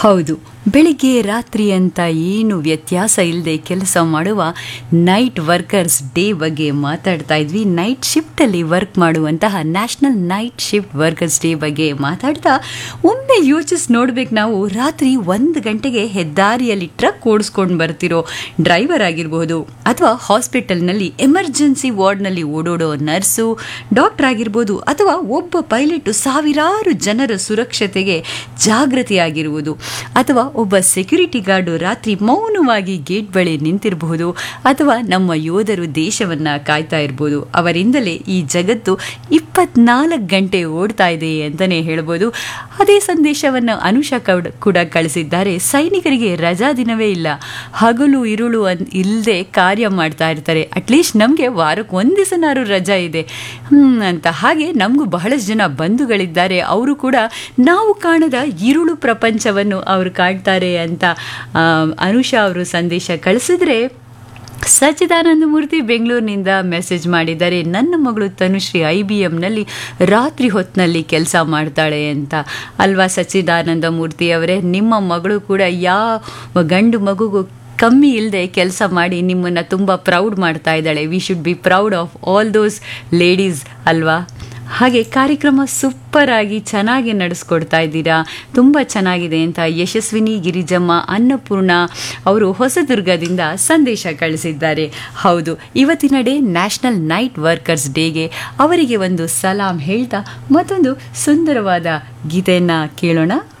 ಹೌದು ಬೆಳಿಗ್ಗೆ ರಾತ್ರಿ ಅಂತ ಏನು ವ್ಯತ್ಯಾಸ ಇಲ್ಲದೆ ಕೆಲಸ ಮಾಡುವ ನೈಟ್ ವರ್ಕರ್ಸ್ ಡೇ ಬಗ್ಗೆ ಮಾತಾಡ್ತಾ ಇದ್ವಿ ನೈಟ್ ಶಿಫ್ಟಲ್ಲಿ ವರ್ಕ್ ಮಾಡುವಂತಹ national night shift workers day ಬಗ್ಗೆ ಮಾತಾಡ್ತಾ ಒಮ್ಮೆ ಯೋಚಿಸಿ ನೋಡ್ಬೇಕು ನಾವು ರಾತ್ರಿ ಒಂದು ಗಂಟೆಗೆ ಹೆದ್ದಾರಿಯಲ್ಲಿ ಟ್ರಕ್ ಓಡಿಸ್ಕೊಂಡು ಬರ್ತಿರೋ ಡ್ರೈವರ್ ಆಗಿರ್ಬೋದು ಅಥವಾ ಹಾಸ್ಪಿಟಲ್ನಲ್ಲಿ ಎಮರ್ಜೆನ್ಸಿ ವಾರ್ಡ್ನಲ್ಲಿ ಓಡೋಡೋ ನರ್ಸು ಡಾಕ್ಟರ್ ಆಗಿರ್ಬೋದು ಅಥವಾ ಒಬ್ಬ ಪೈಲಟು ಸಾವಿರಾರು ಜನರ ಸುರಕ್ಷತೆಗೆ ಜಾಗೃತಿಯಾಗಿರುವುದು ಅಥವಾ ಒಬ್ಬ ಸೆಕ್ಯೂರಿಟಿ ಗಾರ್ಡು ರಾತ್ರಿ ಮೌನವಾಗಿ ಗೇಟ್ ಬಳಿ ನಿಂತಿರಬಹುದು ಅಥವಾ ನಮ್ಮ ಯೋಧರು ದೇಶವನ್ನ ಕಾಯ್ತಾ ಇರ್ಬೋದು ಅವರಿಂದಲೇ ಈ ಜಗತ್ತು ಇಪ್ಪತ್ನಾಲ್ಕು ಗಂಟೆ ಓಡ್ತಾ ಇದೆ ಅಂತಲೇ ಹೇಳ್ಬೋದು ಅದೇ ಸಂದೇಶವನ್ನು ಅನುಷಾ ಕೌಡ್- ಕೂಡ ಕಳಿಸಿದ್ದಾರೆ ಸೈನಿಕರಿಗೆ ರಜಾ ದಿನವೇ ಇಲ್ಲ ಹಗಲು ಇರುಳು ಅನ್ ಇಲ್ಲದೆ ಕಾರ್ಯ ಮಾಡ್ತಾ ಇರ್ತಾರೆ ಅಟ್ಲೀಸ್ಟ್ ನಮಗೆ ವಾರಕ್ಕೆ ಒಂದು ದಿವಸನಾರು ರಜಾ ಇದೆ ಹ್ಮ್, ಅಂತ ಹಾಗೆ ನಮಗೂ ಬಹಳಷ್ಟು ಜನ ಬಂಧುಗಳಿದ್ದಾರೆ ಅವರು ಕೂಡ ನಾವು ಕಾಣದ ಇರುಳು ಪ್ರಪಂಚವನ್ನು ಅವರು ಕಾಣ್ತಾರೆ ಅಂತ ಆ, ಅನುಷಾ ಅವರು ಸಂದೇಶ ಕಳಿಸಿದ್ರೆ ಸಚ್ಚಿದಾನಂದ ಮೂರ್ತಿ ಬೆಂಗಳೂರಿನಿಂದ ಮೆಸೇಜ್ ಮಾಡಿದ್ದಾರೆ ನನ್ನ ಮಗಳು ತನುಶ್ರೀ ಐ ಬಿ ಎಮ್ನಲ್ಲಿ ರಾತ್ರಿ ಹೊತ್ತಿನಲ್ಲಿ ಕೆಲಸ ಮಾಡ್ತಾಳೆ ಅಂತ ಅಲ್ವಾ ಸಚ್ಚಿದಾನಂದ ಮೂರ್ತಿ ಅವರೇ ನಿಮ್ಮ ಮಗಳು ಕೂಡ ಯಾವ ಗಂಡು ಮಗುಗೂ ಕಮ್ಮಿ ಇಲ್ಲದೆ ಕೆಲಸ ಮಾಡಿ ನಿಮ್ಮನ್ನು ತುಂಬ ಪ್ರೌಡ್ ಮಾಡ್ತಾ ಇದ್ದಾಳೆ we should be proud of all those ladies ಅಲ್ವಾ ಹಾಗೆ ಕಾರ್ಯಕ್ರಮ ಸೂಪರ್ ಆಗಿ ಚೆನ್ನಾಗಿ ನಡೆಸ್ಕೊಡ್ತಾ ಇದ್ದೀರಾ ತುಂಬ ಚೆನ್ನಾಗಿದೆ ಅಂತ ಯಶಸ್ವಿನಿ ಗಿರಿಜಮ್ಮ ಅನ್ನಪೂರ್ಣ ಅವರು ಹೊಸದುರ್ಗದಿಂದ ಸಂದೇಶ ಕಳಿಸಿದ್ದಾರೆ ಹೌದು ಇವತ್ತಿನ ಡೇ ನ್ಯಾಷನಲ್ ನೈಟ್ ವರ್ಕರ್ಸ್ ಡೇಗೆ ಅವರಿಗೆ ಒಂದು ಸಲಾಂ ಹೇಳ್ತಾ ಮತ್ತೊಂದು ಸುಂದರವಾದ ಗೀತೆಯನ್ನು ಕೇಳೋಣ